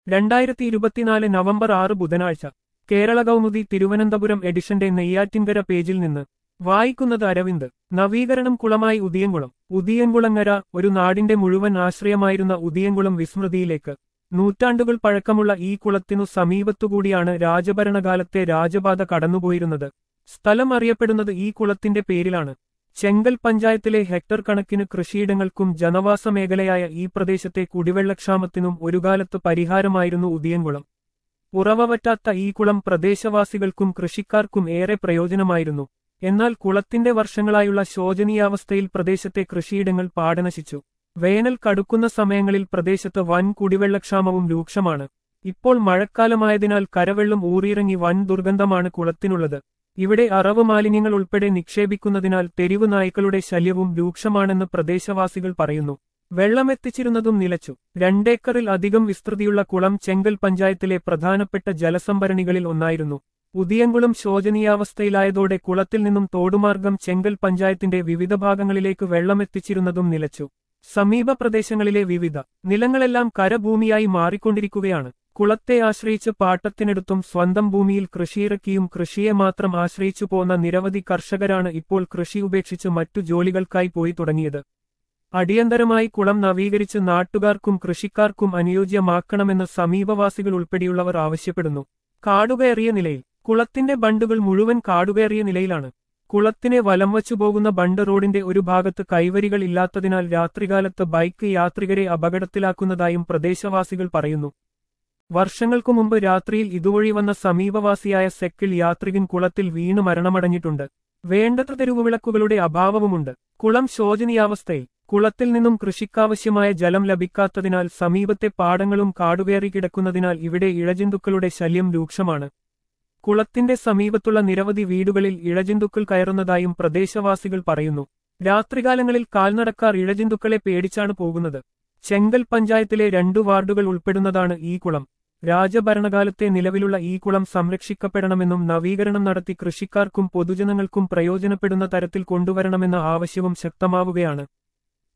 രണ്ടായിരത്തി ഇരുപത്തിനാല് നവംബർ ആറ് ബുധനാഴ്ച കേരള കൗമുദി തിരുവനന്തപുരം എഡിഷന്റെ നെയ്യാറ്റിൻകര പേജിൽ നിന്ന് വായിക്കുന്നത് അരവിന്ദ് നവീകരണം കുളമായി ഉദിയൻകുളം ഉദിയൻകുളങ്ങര ഒരു നാടിന്റെ മുഴുവൻ ആശ്രയമായിരുന്ന ഉദിയൻകുളം വിസ്മൃതിയിലേക്ക് നൂറ്റാണ്ടുകൾ പഴക്കമുള്ള ഈ കുളത്തിനു സമീപത്തുകൂടിയാണ് രാജഭരണകാലത്തെ രാജപാത കടന്നുപോയിരുന്നത് സ്ഥലം അറിയപ്പെടുന്നത് ഈ കുളത്തിന്റെ പേരിലാണ് ചെങ്കൽ പഞ്ചായത്തിലെ ഹെക്ടർ കണക്കിന് കൃഷിയിടങ്ങൾക്കും ജനവാസ മേഖലയായ ഈ പ്രദേശത്തെ കുടിവെള്ളക്ഷാമത്തിനും ഒരുകാലത്ത് പരിഹാരമായിരുന്നു ഉദിയൻകുളം ഉറവ പറ്റാത്ത ഈ കുളം പ്രദേശവാസികൾക്കും കൃഷിക്കാർക്കും ഏറെ പ്രയോജനമായിരുന്നു എന്നാൽ കുളത്തിന്റെ വർഷങ്ങളായുള്ള ശോചനീയാവസ്ഥയിൽ പ്രദേശത്തെ കൃഷിയിടങ്ങൾ പാടനശിച്ചു വേനൽ കടുക്കുന്ന സമയങ്ങളിൽ പ്രദേശത്ത് വൻ കുടിവെള്ളക്ഷാമവും രൂക്ഷമാണ് ഇപ്പോൾ മഴക്കാലമായതിനാൽ കരവെള്ളം ഊറിയിറങ്ങി വൻ ദുർഗന്ധമാണ് കുളത്തിനുള്ളത് ഇവിടെ അറവ് മാലിന്യങ്ങൾ ഉൾപ്പെടെ നിക്ഷേപിക്കുന്നതിനാൽ തെരുവ് നായ്ക്കളുടെ ശല്യവും രൂക്ഷമാണെന്ന് പ്രദേശവാസികൾ പറയുന്നു വെള്ളമെത്തിച്ചിരുന്നതും നിലച്ചു രണ്ടേക്കറിൽ അധികം വിസ്തൃതിയുള്ള കുളം ചെങ്കൽ പഞ്ചായത്തിലെ പ്രധാനപ്പെട്ട ജലസംഭരണികളിൽ ഒന്നായിരുന്നു ഉദിയൻകുളം ശോചനീയാവസ്ഥയിലായതോടെ കുളത്തിൽ നിന്നും തോടുമാർഗം ചെങ്കൽ പഞ്ചായത്തിന്റെ വിവിധ ഭാഗങ്ങളിലേക്ക് വെള്ളമെത്തിച്ചിരുന്നതും നിലച്ചു സമീപ പ്രദേശങ്ങളിലെ വിവിധ നിലങ്ങളെല്ലാം കരഭൂമിയായി മാറിക്കൊണ്ടിരിക്കുകയാണ് കുളത്തെ ആശ്രയിച്ച് പാട്ടത്തിനെടുത്തും സ്വന്തം ഭൂമിയിൽ കൃഷിയിറക്കിയും കൃഷിയെ മാത്രം ആശ്രയിച്ചു പോന്ന നിരവധി കർഷകരാണ് ഇപ്പോൾ കൃഷി ഉപേക്ഷിച്ച് മറ്റു ജോലികൾക്കായി പോയി തുടങ്ങിയത് അടിയന്തരമായി കുളം നവീകരിച്ച് നാട്ടുകാർക്കും കൃഷിക്കാർക്കും അനുയോജ്യമാക്കണമെന്ന് സമീപവാസികൾ ഉൾപ്പെടെയുള്ളവർ ആവശ്യപ്പെടുന്നു കാടുകയറിയ നിലയിൽ കുളത്തിന്റെ ബണ്ടുകൾ മുഴുവൻ കാടുകയറിയ നിലയിലാണ് കുളത്തിനെ വലം വച്ചു പോകുന്ന ബണ്ട് റോഡിന്റെ ഒരു ഭാഗത്ത് കൈവരികൾ ഇല്ലാത്തതിനാൽ രാത്രികാലത്ത് ബൈക്ക് യാത്രികരെ അപകടത്തിലാക്കുന്നതായും പ്രദേശവാസികൾ പറയുന്നു വർഷങ്ങൾക്കു മുമ്പ് രാത്രിയിൽ ഇതുവഴി വന്ന സമീപവാസിയായ സെക്കിൾ യാത്രികൻ കുളത്തിൽ വീണു മരണമടഞ്ഞിട്ടുണ്ട് വേണ്ടത്ര തെരുവുവിളക്കുകളുടെ അഭാവവുമുണ്ട് കുളം ശോചനീയാവസ്ഥയിൽ കുളത്തിൽ നിന്നും കൃഷിക്കാവശ്യമായ ജലം ലഭിക്കാത്തതിനാൽ സമീപത്തെ പാടങ്ങളും കാടുകയറി കിടക്കുന്നതിനാൽ ഇവിടെ ഇഴജന്തുക്കളുടെ ശല്യം രൂക്ഷമാണ് കുളത്തിന്റെ സമീപത്തുള്ള നിരവധി വീടുകളിൽ ഇഴജന്തുക്കൾ കയറുന്നതായും പ്രദേശവാസികൾ പറയുന്നു രാത്രികാലങ്ങളിൽ കാൽനടക്കാർ ഇഴജന്തുക്കളെ പേടിച്ചാണ് പോകുന്നത് ചെങ്കൽ പഞ്ചായത്തിലെ രണ്ടു വാർഡുകൾ ഉൾപ്പെടുന്നതാണ് ഈ കുളം രാജഭരണകാലത്തെ നിലവിലുള്ള ഈ കുളം സംരക്ഷിക്കപ്പെടണമെന്നും നവീകരണം നടത്തി കൃഷിക്കാർക്കും പൊതുജനങ്ങൾക്കും പ്രയോജനപ്പെടുന്ന തരത്തിൽ കൊണ്ടുവരണമെന്ന ആവശ്യവും ശക്തമാവുകയാണ്